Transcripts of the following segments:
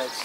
ஆச்சு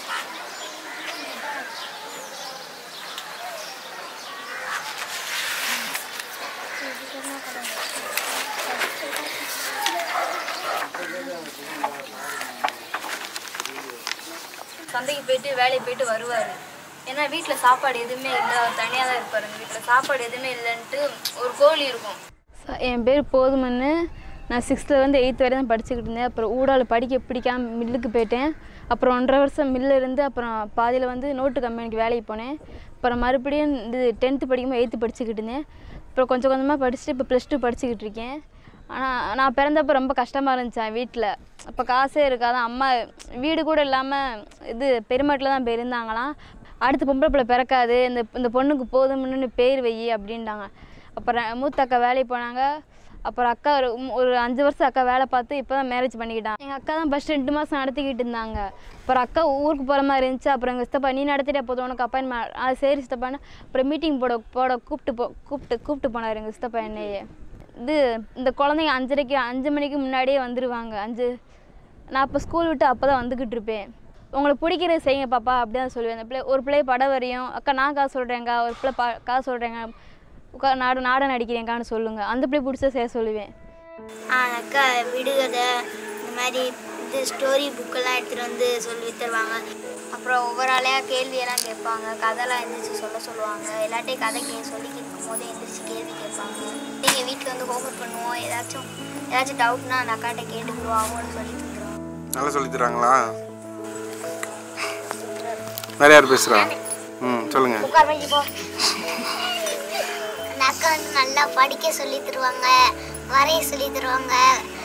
சந்தைக்கு போயிட்டு வேலைக்கு போயிட்டு வருவார் ஏன்னா வீட்டில் சாப்பாடு எதுவுமே இல்லை அவர் தனியாக தான் இருப்பாருங்க வீட்டில் சாப்பாடு எதுவுமே இல்லைன்ட்டு ஒரு கோழி இருக்கும் என் பேர் போதுமன்னு நான் சிக்ஸ்த்துலேருந்து எயித் வரை தான் படிச்சுக்கிட்டு இருந்தேன் அப்புறம் ஊடால படிக்க பிடிக்காம மில்லுக்கு போயிட்டேன் அப்புறம் ஒன்றரை வருஷம் மில்லில் இருந்து அப்புறம் பாதியில் வந்து நோட்டு கம்பெனிக்கு வேலைக்கு போனேன் அப்புறம் மறுபடியும் இது டென்த்து படிக்கும்போது எயித்து படிச்சுக்கிட்டு இருந்தேன் அப்புறம் கொஞ்சம் கொஞ்சமாக படிச்சுட்டு இப்போ ப்ளஸ் டூ படிச்சுக்கிட்டு இருக்கேன் ஆனால் நான் பிறந்தப்போ ரொம்ப கஷ்டமாக இருந்துச்சேன் வீட்டில் அப்போ காசே இருக்காது அம்மா வீடு கூட இல்லாமல் இது பெருமாட்டில் தான் இருந்தாங்களாம் அடுத்த பொம்பளை பிள்ளை பிறக்காது இந்த இந்த பொண்ணுக்கு போதும்னு பேர் வை அப்படின்ட்டாங்க அப்புறம் மூத்த அக்கா வேலைக்கு போனாங்க அப்புறம் அக்கா ஒரு மு- ஒரு அஞ்சு வருஷம் அக்கா வேலை பார்த்து இப்போ தான் மேரேஜ் பண்ணிக்கிட்டான் எங்கள் அக்கா தான் ஃபஸ்ட் ரெண்டு மாதம் நடத்திக்கிட்டு இருந்தாங்க அப்புறம் அக்கா ஊருக்கு போகிற மாதிரி இருந்துச்சு அப்புறம் எங்கள் சித்தப்பா நீ நடத்திட்டே போதும் உனக்கு அப்பாயின்மெண்ட் ஆ சரி சித்தப்பான்னு அப்புறம் மீட்டிங் போட போட கூப்பிட்டு போ கூப்பிட்டு கூப்பிட்டு போனார் எங்கள் சித்தப்பா என்னையே இது இந்த குழந்தைங்க அஞ்சரைக்கு அஞ்சு மணிக்கு முன்னாடியே வந்துடுவாங்க அஞ்சு நான் இப்போ ஸ்கூல் விட்டு அப்போ தான் வந்துக்கிட்டு இருப்பேன் உங்களுக்கு பிடிக்கிறது செய்யுங்க பாப்பா அப்படி தான் சொல்லுவேன் அந்த பிள்ளை ஒரு பிள்ளை படம் வரையும் அக்கா நான் காசு சொல்கிறேங்க்கா ஒரு பிள்ளை பா காசு சொல்கிறேங்க உட்கா நாடு நாடகம் நடிக்கிறேங்கான்னு சொல்லுங்கள் அந்த பிள்ளை பிடிச்சா செய்ய சொல்லுவேன் அக்கா விடுகதை இந்த மாதிரி இது ஸ்டோரி புக்கெல்லாம் எடுத்துகிட்டு வந்து சொல்லி தருவாங்க அப்புறம் ஒவ்வொரு ஆளையாக கேள்வியெல்லாம் கேட்பாங்க கதைலாம் எந்திரிச்சு சொல்ல சொல்லுவாங்க எல்லாட்டையும் கதை கே சொல்லி கேட்கும் போது எந்திரிச்சு கேள்வி கேட்பாங்க நீங்கள் வீட்டில் வந்து ஹோம்ஒர்க் பண்ணுவோம் ஏதாச்சும் ஏதாச்சும் டவுட்னா அந்த அக்காட்ட கேட்டுக்குருவோம் அவங்களும் சொல்லி தந்துருவாங்க நல்லா சொல்லி தராங்களா வேற யார் பேசுறா ம் சொல்லுங்க உட்கார் வச்சு போ அந்த அக்கா வந்து நல்லா படிக்க சொல்லி தருவாங்க வரைய சொல்லி தருவாங்க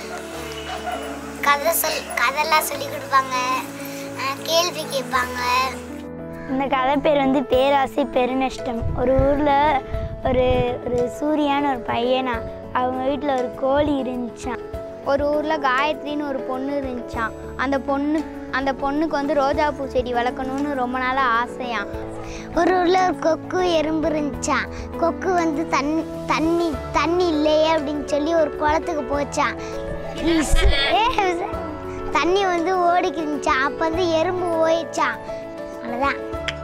கதை சொல் கதைலாம் சொல்லி கொடுப்பாங்க அஹ் கேள்வி கேட்பாங்க இந்த கதை பேர் வந்து பேராசை பெருநஷ்டம் ஒரு ஊரில் ஒரு ஒரு சூர்யான்னு ஒரு பையனா அவங்க வீட்டில் ஒரு கோழி இருந்துச்சான் ஒரு ஊரில் காயத்ரின்னு ஒரு பொண்ணு இருந்துச்சான் அந்த பொண்ணு அந்த பொண்ணுக்கு வந்து ரோஜா பூ செடி வளர்க்கணும்னு ரொம்ப நாளாக ஆசையாம் ஒரு ஊரில் ஒரு கொக்கு எறும்பு இருந்துச்சான் கொக்கு வந்து தண் தண்ணி தண்ணி இல்லையே அப்படின்னு சொல்லி ஒரு குளத்துக்கு போச்சான் இஸ்- ஏ, தண்ணி வந்து ஓடிக்கு இருந்துச்சான் அப்போ வந்து எறும்பு ஓயிச்சான் அவ்வளோதான்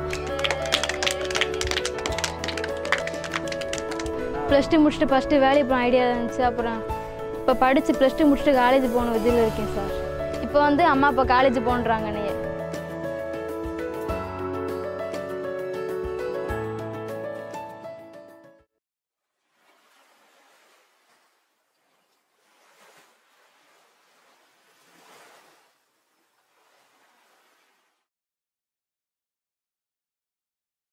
ப்ளஸ் டூ முடிச்சுட்டு ஃபஸ்ட்டு வேலைக்கு போன ஐடியா இருந்துச்சு அப்புறம் இப்போ படித்து ப்ளஸ் டூ முடிச்சுட்டு காலேஜ் போகணும் இதில் இருக்கேன் சார் இப்போ வந்து அம்மா அப்பா காலேஜ் போன்றாங்க என்னைய